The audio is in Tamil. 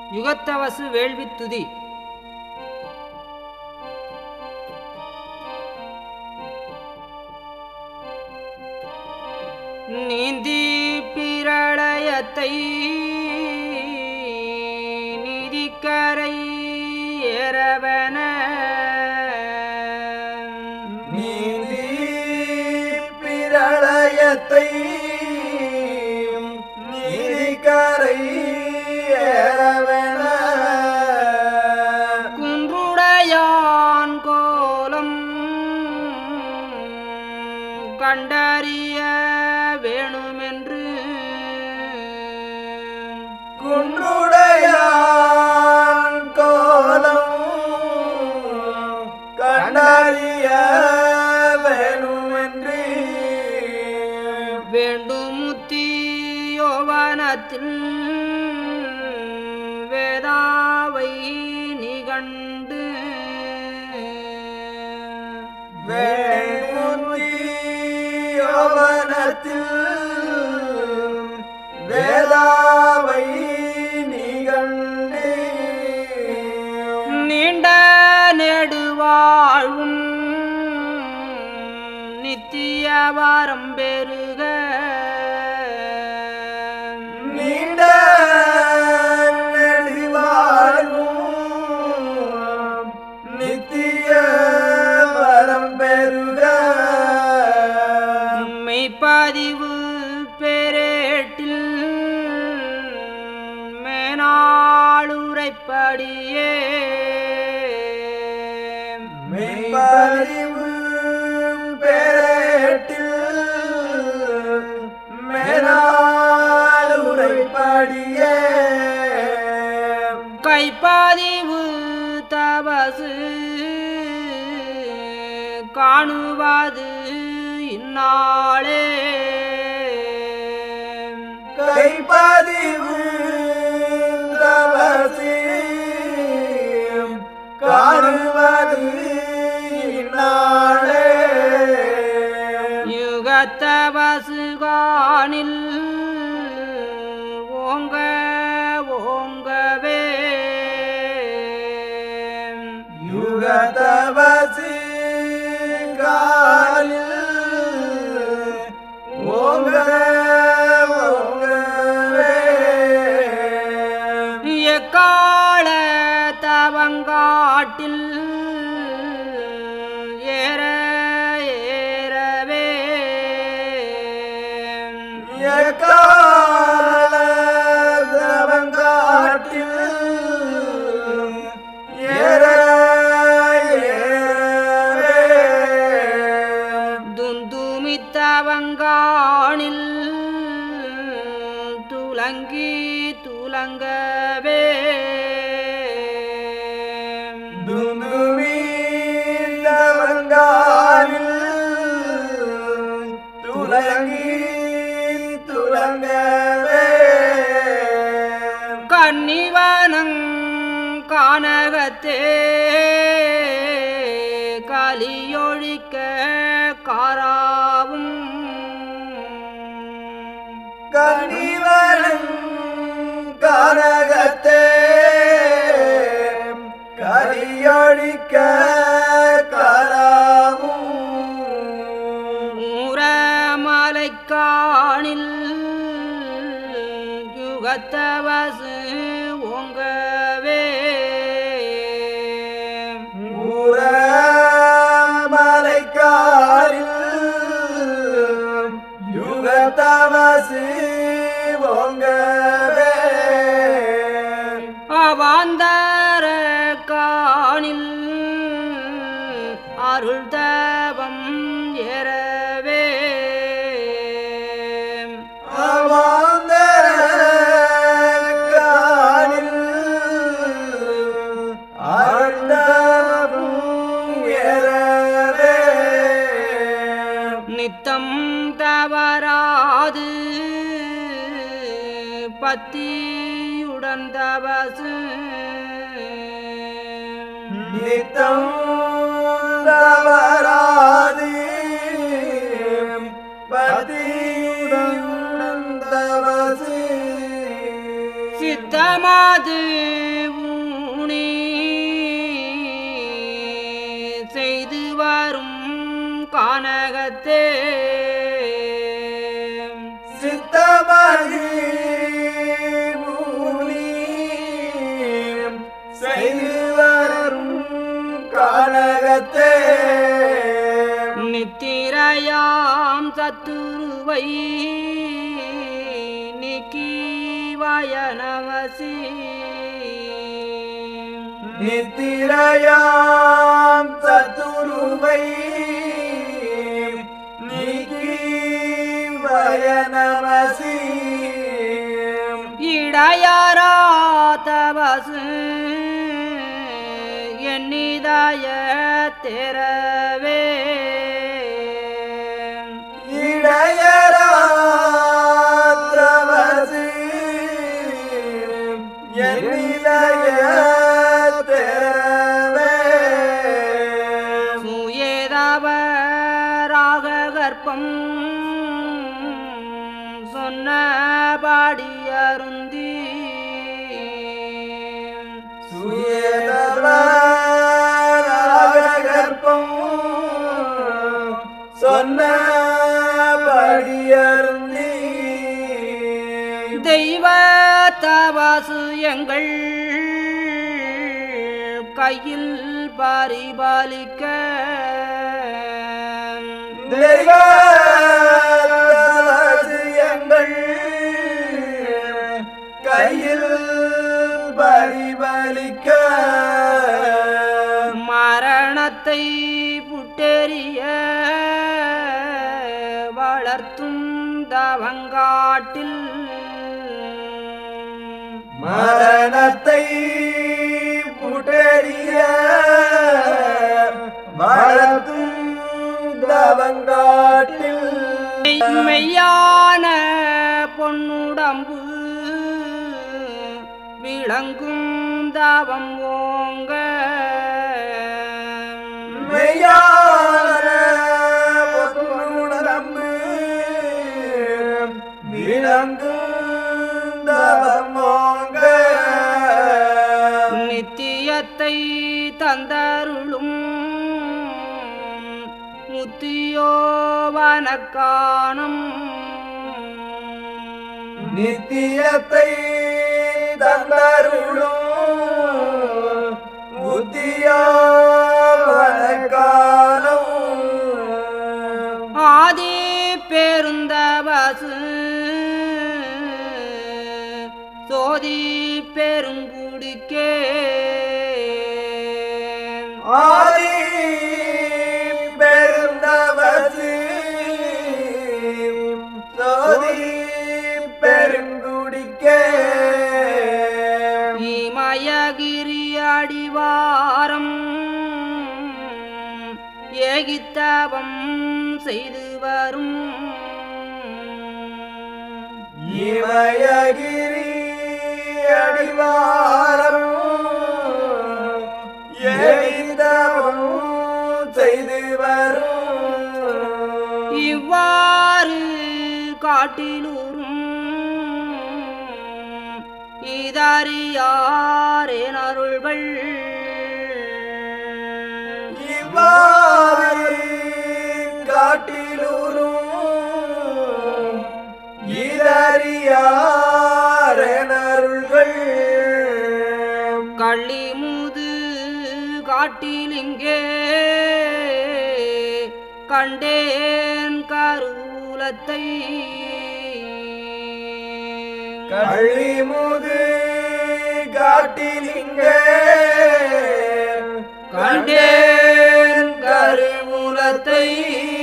யுகத்தவசு வேள்வித் துதி நீந்தி பிரளயத்தை நிதிக்கரை ஏறவன நீதி பிரளயத்தை நீதிக்கரை ஏறவென குன்றுடையான் கோலம் கண்டறிய வேணுமென்று குன்றுடையான் கோலம் கண்டறிய வேணுமென்று வேண்டுமுத்தி யோவனத்தில் வேதாவை நிகண்டு வேணுமுத்தியோவனத்தில் வேதாவை நிகண்டு நீண்ட நெடுவாழ்வும் நித்திய வாரம் பெருக நீண்ட நெடுவாழ்வும் நித்திய வரம் பெருக மெய்ப்பதிவு பெரேட்டில் மேனாளுரைப்படியே மெய்ப்பறிவு பெறேட்டில் மேலாள் உரைப்படியே கைப்பதிவு தபசு காணுவது இந்நாளே கைப்பதிவு தவசி காணுவது நாளே யுகத்தபசு காணில் ஓங்க ஓங்கவே யுக தவசி காலில் ஓங்க ஓங்கவே எக்கால தவங்காட்டில் ஏற ஏறவே எக்கால தவங்காட்டில் ஏற ஏறவே துந்துமித்தவங்காணில் துலங்கி துலங்கவே துணுமிந்தவங்காலில் துலங்கி துலங்கவே கன்னிவனங் கானகத்தே கலியொழிக்க காராவும் கனிவரன் கனகத்தே கரியொழிக்க கராவும் ஊரமலைக்காணில் யுகத்தவசு ஓங்கவே ஊரமலைக்காரில் யுகத்தவசி ஓங்கவே அவாந்தர காணில் அருள் தவம் ஏறவே அவாந்தர காணில் அருண்டவும் ஏறவே நித்தம் தவறாது பத்தியுடன் தவசு நித்தம் தவறாது பதியுடன் தவசி சித்தமாது ஊனி செய்து வரும் கானகத்தே சித்தமதி மூனி செய்து வரும் கானகத்தே நித்திரையாம் சத்துருவை நீக்கி வயனவசி நித்திரையாம் சத்துருவை நீக்கி வயனமசி இடையாரா தவசு எண்ணிதாய திறவே இடையராத்திரவசி என்னிலைய தேவே சுயேதவராக கற்பம் சொன்னபடி அருந்தி சுயதவராகர்ப்பம் சொன்ன படியருந்தி தெய்வ தவாசு எங்கள் கையில் பரிபாலிக்க தெய்வ எங்கள் கையில் பரிபலிக்க மரணத்தை புட்டெறிய வளர்த்தும் தவங்காட்டில் மரணத்தை புட்டறிய வளர்த்தும் தவங்காட்டில் மெய்யான பொன்னுடம்பு விளங்கும் தவம் ஓங்க மெய்யான பொன்னுடம்பு விளங்கும் தவமோங்க நித்தியத்தை தந்தருளும் முத்தியோவனக்கானம் நித்தியத்தை தந்தருளும் முத்தியாவனக்காலம் ஆதி பெருந்தவசு சோதி பெருங்குடிக்கே ஆதி பெருந்தவசி சோதி பெருங்குடிக்கே இமயகிரி அடிவாரம் ஏகித்தவம் செய்து வரும் இமயகிரி அடிவாரம் எரிதவம் செய்து வரும் இவ்வாறு காட்டிலூரும் இதறியாரேன் அருள்கள் இவ்வாறு காட்டிலூரும் இதறியாரனருள்கள் கள்ளிமுது காட்டிலிங்கே கண்டேன் கருலத்தை கள்ளிமுது காட்டிலிங்க கண்டேன் கருவூலத்தை